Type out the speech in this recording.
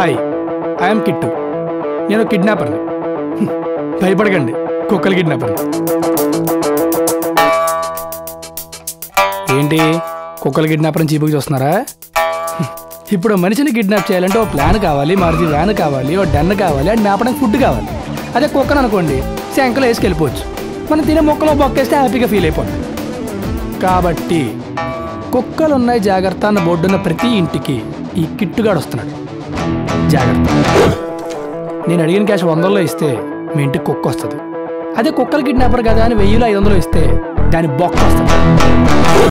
Hi I'm kit నేను కిడ్నాపర్ని హ్మ్. భయపడకండి కుక్కలు కిడ్నాపర్ని ఏంటి కుక్కలు కిడ్నాపర్ని చీపుకి చూస్తున్నారా హ్మ్. ఇప్పుడు మనిషిని కిడ్నాప్ చేయాలంటే ఓ ప్లాన్ కావాలి మరిది వ్యాన్ కావాలి ఓ డెన్ కావాలి అండ్ మేపడానికి ఫుడ్ కావాలి అదే కుక్కను అనుకోండి శంకలో వేసుకు వెళ్ళిపోవచ్చు మనం తినే మొక్కలో బొక్కేస్తే హ్యాపీగా ఫీల్ అయిపోతాం కాబట్టి కుక్కలు ఉన్నాయి జాగ్రత్త అన్న బోర్డున్న ప్రతి ఇంటికి ఈ కిట్టుగాడు వస్తున్నాడు జాగ్రత్త నేను అడిగిన క్యాష్ వందల్లో ఇస్తే మీ ఇంటికి కుక్క వస్తుంది అదే కుక్కలు కిడ్నాపర్ కదా అని వెయ్యిలో ఐదు వందలు ఇస్తే దాని బొక్క వస్తుంది